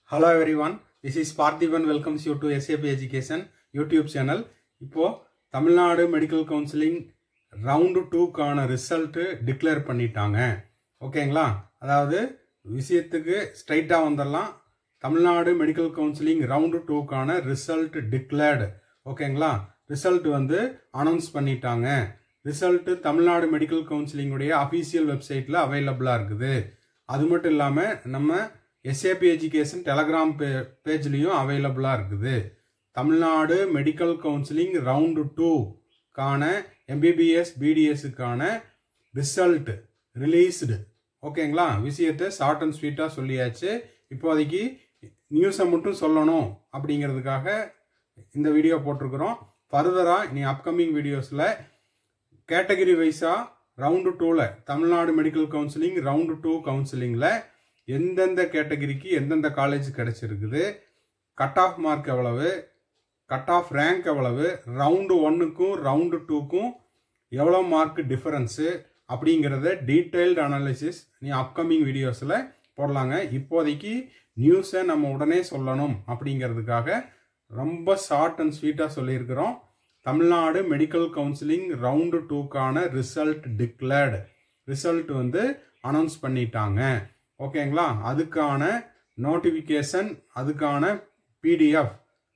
hello everyone this is Parthiban welcomes you to SAP education YouTube channel இப்போ Tamil Nadu medical counselling round டூக்கான result declare பண்ணிட்டாங்க ஓகேங்களா அதாவது விஷயத்துக்கு ஸ்ட்ரைட்டாக வந்துடலாம் தமிழ்நாடு மெடிக்கல் கவுன்சிலிங் ரவுண்டு டூக்கான ரிசல்ட் டிக்ளேர்டு ஓகேங்களா ரிசல்ட் வந்து அனௌன்ஸ் பண்ணிட்டாங்க ரிசல்ட்டு தமிழ்நாடு மெடிக்கல் கவுன்சிலிங்குடைய அஃபீஷியல் வெப்சைட்டில் அவைலபிளாக இருக்குது அது மட்டும் இல்லாமல் நம்ம எஸ்ஏபி எஜுகேஷன் டெலகிராம் பே பேஜ்லேயும் அவைலபிளாக இருக்குது தமிழ்நாடு மெடிக்கல் கவுன்சிலிங் ரவுண்டு டூக்கான எம்பிபிஎஸ் பிடிஎஸ்க்கான ரிசல்ட் ரிலீஸ்டு ஓகேங்களா விஷயத்தை ஷார்ட் அண்ட் ஸ்வீட்டாக சொல்லியாச்சு இப்போதைக்கு நியூஸை மட்டும் சொல்லணும் அப்படிங்கிறதுக்காக இந்த வீடியோ போட்டிருக்கிறோம் ஃபர்தராக இனி அப்கமிங் வீடியோஸில் கேட்டகரி வைஸாக ரவுண்டு டூவில் Tamil Nadu medical counselling round two கவுன்சிலிங்கில் எந்தெந்த கேட்டகரிக்கு எந்தெந்த காலேஜ் கிடைச்சிருக்குது கட் ஆஃப் மார்க் எவ்வளவு கட் ஆஃப் ரேங்க் எவ்வளவு ரவுண்டு ஒன்னுக்கும் ரவுண்டு டூக்கும் எவ்வளோ மார்க் டிஃபரன்ஸு அப்படிங்கிறத டீட்டெயில்டு அனாலிசிஸ் நீ அப்கமிங் வீடியோஸில் போடலாங்க இப்போதைக்கு நியூஸை நம்ம உடனே சொல்லணும் அப்படிங்கிறதுக்காக ரொம்ப ஷார்ட் அண்ட் ஸ்வீட்டாக சொல்லியிருக்கிறோம் தமிழ்நாடு மெடிக்கல் கவுன்சிலிங் ரவுண்டு டூக்கான ரிசல்ட் டிக்ளேர்டு ரிசல்ட் வந்து அனௌன்ஸ் பண்ணிட்டாங்க ஓகேங்களா அதுக்கான நோட்டிஃபிகேஷன் அதுக்கான பிடிஎஃப்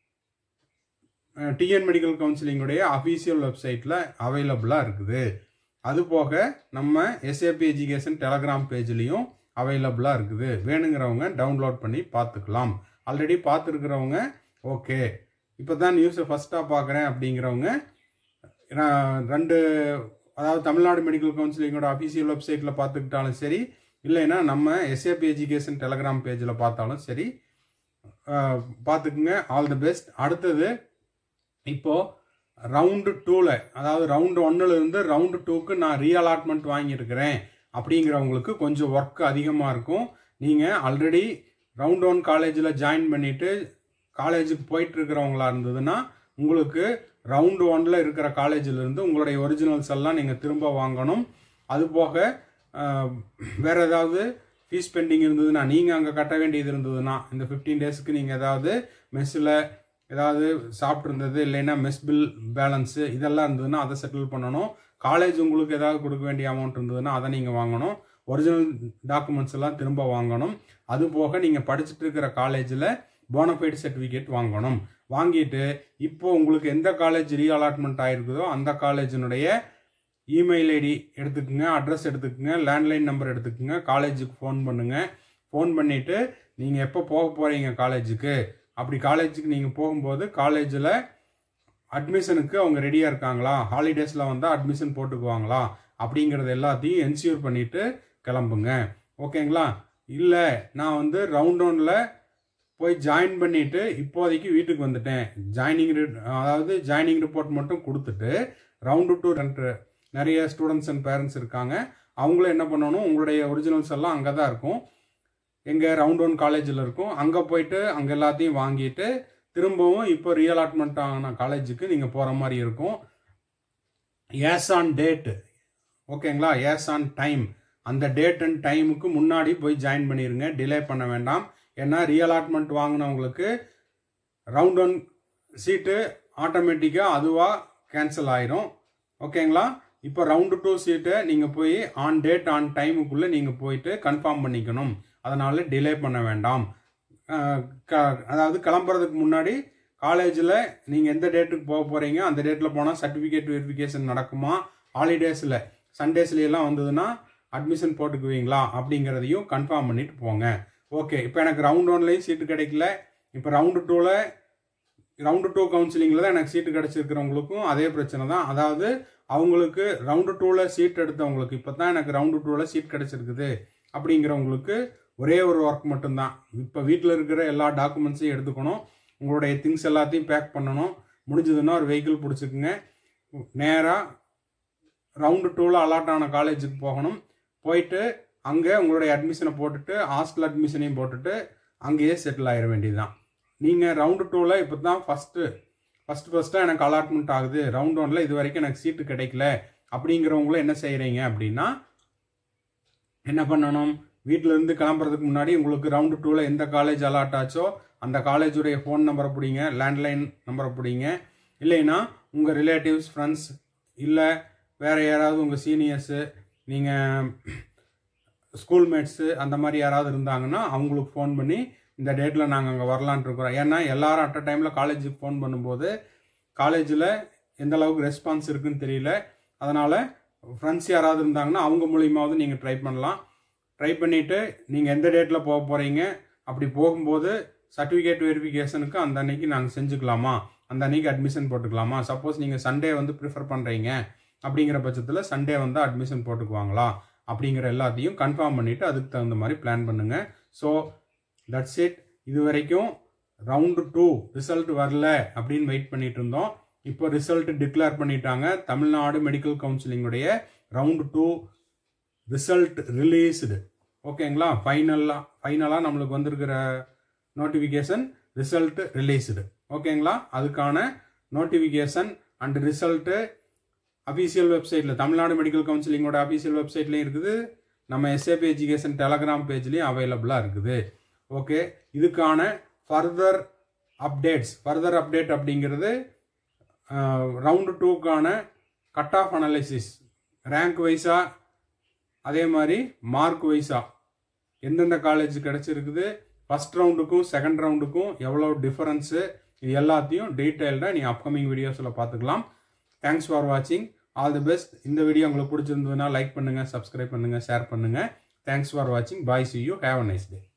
டிஎன் மெடிக்கல் கவுன்சிலிங்குடைய அஃபீஷியல் வெப்சைட்டில் அவைலபிளாக இருக்குது அது போக நம்ம எஸ்ஏபி எஜுகேஷன் டெலகிராம் பேஜ்லேயும் அவைலபிளாக இருக்குது வேணுங்கிறவங்க டவுன்லோட் பண்ணி பார்த்துக்கலாம் ஆல்ரெடி பார்த்துருக்குறவங்க ஓகே இப்போ தான் நியூஸை ஃபஸ்ட்டாக பார்க்குறேன் அப்படிங்கிறவங்க நான் ரெண்டு அதாவது தமிழ்நாடு மெடிக்கல் கவுன்சிலிங்கோட அஃபீஷியல் வெப்சைட்டில் பார்த்துக்கிட்டாலும் சரி இல்லைன்னா நம்ம எஸ்ஏபி எஜுகேஷன் டெலகிராம் பேஜில் பார்த்தாலும் சரி பார்த்துக்குங்க ஆல் தி பெஸ்ட் அடுத்தது இப்போது ரவுண்டு டூவில் அதாவது ரவுண்டு ஒன்னில் இருந்து ரவுண்டு டூக்கு நான் ரீஅலாட்மெண்ட் வாங்கியிருக்கிறேன் அப்படிங்கிறவங்களுக்கு கொஞ்சம் ஒர்க் அதிகமாக இருக்கும் நீங்கள் ஆல்ரெடி ரவுண்ட் ஒன் காலேஜில் ஜாயின் பண்ணிவிட்டு காலேஜுக்கு போயிட்டு இருக்கிறவங்களா இருந்ததுன்னா உங்களுக்கு ரவுண்டு ஒன்ல இருக்கிற காலேஜிலிருந்து உங்களுடைய ஒரிஜினல்ஸ் எல்லாம் நீங்கள் திரும்ப வாங்கணும் அது போக வேற ஏதாவது ஃபீஸ் பெண்டிங் இருந்ததுன்னா நீங்கள் அங்கே கட்ட வேண்டியது இருந்ததுன்னா இந்த ஃபிஃப்டீன் டேஸ்க்கு நீங்கள் ஏதாவது மெஸ்ஸில் ஏதாவது சாப்பிட்ருந்தது இல்லைன்னா மெஸ் பில் பேலன்ஸு இதெல்லாம் இருந்ததுன்னா அதை செட்டில் பண்ணணும் காலேஜ் உங்களுக்கு ஏதாவது கொடுக்க வேண்டிய அமௌண்ட் இருந்ததுன்னா அதை நீங்கள் வாங்கணும் ஒரிஜினல் டாக்குமெண்ட்ஸ் எல்லாம் திரும்ப வாங்கணும் அது போக நீங்கள் படிச்சுட்டு இருக்கிற காலேஜில் போனஃபைடு சர்டிஃபிகேட் வாங்கணும் வாங்கிட்டு இப்போ உங்களுக்கு எந்த காலேஜ் ரீஅலாட்மெண்ட் ஆகிருக்குதோ அந்த காலேஜினுடைய இமெயில் ஐடி எடுத்துக்கோங்க அட்ரஸ் எடுத்துக்கோங்க லேண்ட்லைன் நம்பர் எடுத்துக்கோங்க காலேஜுக்கு ஃபோன் பண்ணுங்கள் ஃபோன் பண்ணிவிட்டு நீங்கள் எப்போ போக போகிறீங்க காலேஜுக்கு அப்படி காலேஜுக்கு நீங்கள் போகும்போது காலேஜில் அட்மிஷனுக்கு அவங்க ரெடியாக இருக்காங்களா ஹாலிடேஸில் வந்தால் அட்மிஷன் போட்டுக்குவாங்களா அப்படிங்கிறது எல்லாத்தையும் என்ஷூர் பண்ணிவிட்டு கிளம்புங்க ஓகேங்களா இல்லை நான் வந்து ரவுண்ட் ஒனில் போய் ஜாயின் பண்ணிவிட்டு இப்போதைக்கு வீட்டுக்கு வந்துட்டேன் ஜாயினிங் அதாவது ஜாயினிங் ரிப்போர்ட் மட்டும் கொடுத்துட்டு ரவுண்டு டூ ரெண்டு நிறைய ஸ்டூடெண்ட்ஸ் அண்ட் பேரண்ட்ஸ் இருக்காங்க அவங்களும் என்ன பண்ணணும் உங்களுடைய ஒரிஜினல்ஸ் எல்லாம் அங்கே தான் இருக்கும் எங்கள் ரவுண்ட் ஒன் காலேஜில் இருக்கும் அங்கே போயிட்டு அங்கே எல்லாத்தையும் வாங்கிட்டு திரும்பவும் இப்போ ரீஅலாட்மெண்ட் ஆன காலேஜுக்கு நீங்கள் போகிற மாதிரி இருக்கும் ஏஸ் ஆன் டேட்டு ஓகேங்களா ஏஸ் ஆன் டைம் அந்த டேட் அண்ட் டைமுக்கு முன்னாடி போய் ஜாயின் பண்ணிடுங்க டிலே பண்ண வேண்டாம் ஏன்னா ரீஅலாட்மெண்ட் வாங்கினவங்களுக்கு ரவுண்ட் ஒன் சீட்டு ஆட்டோமேட்டிக்காக அதுவாக கேன்சல் ஆயிரும் ஓகேங்களா இப்போ ரவுண்டு டூ சீட்டை நீங்கள் போய் ஆன் டேட் ஆன் டைமுக்குள்ளே நீங்கள் போயிட்டு கன்ஃபார்ம் பண்ணிக்கணும் அதனால் டிலே பண்ண வேண்டாம் அதாவது கிளம்புறதுக்கு முன்னாடி காலேஜில் நீங்கள் எந்த டேட்டுக்கு போக போகிறீங்க அந்த டேட்டில் போனால் சர்டிஃபிகேட் வெரிஃபிகேஷன் நடக்குமா ஹாலிடேஸில் சண்டேஸ்லாம் வந்ததுன்னா அட்மிஷன் போட்டுக்குவீங்களா அப்படிங்கிறதையும் கன்ஃபார்ம் பண்ணிட்டு போங்க ஓகே இப்போ எனக்கு ரவுண்ட் ஒன்லேயும் சீட்டு கிடைக்கல இப்போ ரவுண்டு டூவில் ரவுண்டு டூ கவுன்சிலிங்கில் தான் எனக்கு சீட்டு கிடச்சிருக்கிறவங்களுக்கும் அதே பிரச்சனை தான் அதாவது அவங்களுக்கு ரவுண்டு டூவில் சீட் எடுத்தவங்களுக்கு இப்போ தான் எனக்கு ரவுண்டு டூவில் சீட் கிடச்சிருக்குது அப்படிங்கிறவங்களுக்கு ஒரே ஒரு ஒர்க் மட்டும்தான் இப்போ வீட்டில் இருக்கிற எல்லா டாக்குமெண்ட்ஸையும் எடுத்துக்கணும் உங்களுடைய திங்ஸ் எல்லாத்தையும் பேக் பண்ணணும் முடிஞ்சதுன்னா ஒரு வெஹிக்கிள் பிடிச்சிக்குங்க நேராக ரவுண்டு டூவில் அலாட் ஆன காலேஜுக்கு போகணும் போயிட்டு அங்கே உங்களுடைய அட்மிஷனை போட்டுட்டு ஹாஸ்டல் அட்மிஷனையும் போட்டுட்டு அங்கேயே செட்டில் ஆகிட வேண்டியதுதான் நீங்கள் ரவுண்டு டூவில் இப்போ தான் ஃபஸ்ட்டு ஃபஸ்ட்டு ஃபஸ்ட்டாக எனக்கு அலாட்மெண்ட் ஆகுது ரவுண்ட் ஒனில் இது வரைக்கும் எனக்கு சீட்டு கிடைக்கல அப்படிங்கிறவங்களும் என்ன செய்கிறீங்க அப்படின்னா என்ன பண்ணணும் வீட்டிலேருந்து கிளம்புறதுக்கு முன்னாடி உங்களுக்கு ரவுண்டு டூவில் எந்த காலேஜ் அலாட் ஆச்சோ அந்த காலேஜுடைய ஃபோன் நம்பரை பிடிங்க லேண்ட்லைன் நம்பரை பிடிங்க இல்லைன்னா உங்கள் ரிலேட்டிவ்ஸ் ஃப்ரெண்ட்ஸ் இல்லை வேறு யாராவது உங்கள் சீனியர்ஸு நீங்கள் ஸ்கூல்மேட்ஸு அந்த மாதிரி யாராவது இருந்தாங்கன்னா அவங்களுக்கு ஃபோன் பண்ணி இந்த டேட்டில் நாங்கள் அங்கே வரலான்ட்டு இருக்கிறோம் ஏன்னா எல்லாரும் அட் அ டைமில் காலேஜுக்கு ஃபோன் பண்ணும்போது காலேஜில் எந்த அளவுக்கு ரெஸ்பான்ஸ் இருக்குன்னு தெரியல அதனால் ஃப்ரெண்ட்ஸ் யாராவது இருந்தாங்கன்னா அவங்க மூலியமாவது நீங்கள் ட்ரை பண்ணலாம் ட்ரை பண்ணிவிட்டு நீங்கள் எந்த டேட்டில் போக போகிறீங்க அப்படி போகும்போது சர்டிஃபிகேட் வெரிஃபிகேஷனுக்கு அந்த அன்னைக்கு நாங்கள் செஞ்சுக்கலாமா அந்த அன்னைக்கு அட்மிஷன் போட்டுக்கலாமா சப்போஸ் நீங்கள் சண்டே வந்து ப்ரிஃபர் பண்ணுறீங்க அப்படிங்கிற பட்சத்தில் சண்டே வந்து அட்மிஷன் போட்டுக்குவாங்களா அப்படிங்கிற எல்லாத்தையும் கன்ஃபார்ம் பண்ணிவிட்டு அதுக்கு தகுந்த மாதிரி பிளான் பண்ணுங்கள் ஸோ தட்ஸ் இட் இது வரைக்கும் ரவுண்டு டூ ரிசல்ட் வரல அப்படின்னு வெயிட் பண்ணிட்டு இருந்தோம் இப்போ ரிசல்ட் டிக்ளேர் பண்ணிட்டாங்க தமிழ்நாடு மெடிக்கல் கவுன்சிலிங்குடைய ரவுண்டு டூ ரிசல்ட் ரிலீஸ்டு ஓகேங்களா ஃபைனலாக ஃபைனலாக நம்மளுக்கு வந்திருக்கிற நோட்டிஃபிகேஷன் ரிசல்ட் ரிலீஸ்டு ஓகேங்களா அதுக்கான நோட்டிஃபிகேஷன் அண்ட் ரிசல்ட்டு அஃபீஷியல் வெப்சைட்டில் தமிழ்நாடு மெடிக்கல் கவுன்சிலிங்கோட அஃபீஷியல் வெப்சைட்லேயும் இருக்குது நம்ம எஸ்ஏபி எஜுகேஷன் டெலகிராம் பேஜ்லேயும் அவைலபிளாக இருக்குது ஓகே இதுக்கான ஃபர்தர் அப்டேட்ஸ் ஃபர்தர் அப்டேட் அப்படிங்கிறது ரவுண்டு டூக்கான கட் ஆஃப் அனாலிசிஸ் ரேங்க் வைஸாக அதே மாதிரி மார்க் வைஸாக எந்தெந்த காலேஜ் கிடச்சிருக்குது ஃபஸ்ட் ரவுண்டுக்கும் செகண்ட் ரவுண்டுக்கும் எவ்வளோ டிஃபரன்ஸு இது எல்லாத்தையும் டீட்டெயில்டாக நீ அப்கமிங் வீடியோஸில் பார்த்துக்கலாம் தேங்க்ஸ் ஃபார் வாட்சிங் ஆல் தி பெஸ்ட் இந்த வீடியோ உங்களுக்கு பிடிச்சிருந்ததுன்னா லைக் பண்ணுங்கள் சப்ஸ்கிரைப் பண்ணுங்கள் ஷேர் பண்ணுங்கள் தேங்க்ஸ் ஃபார் வாட்சிங் bye see you have a nice day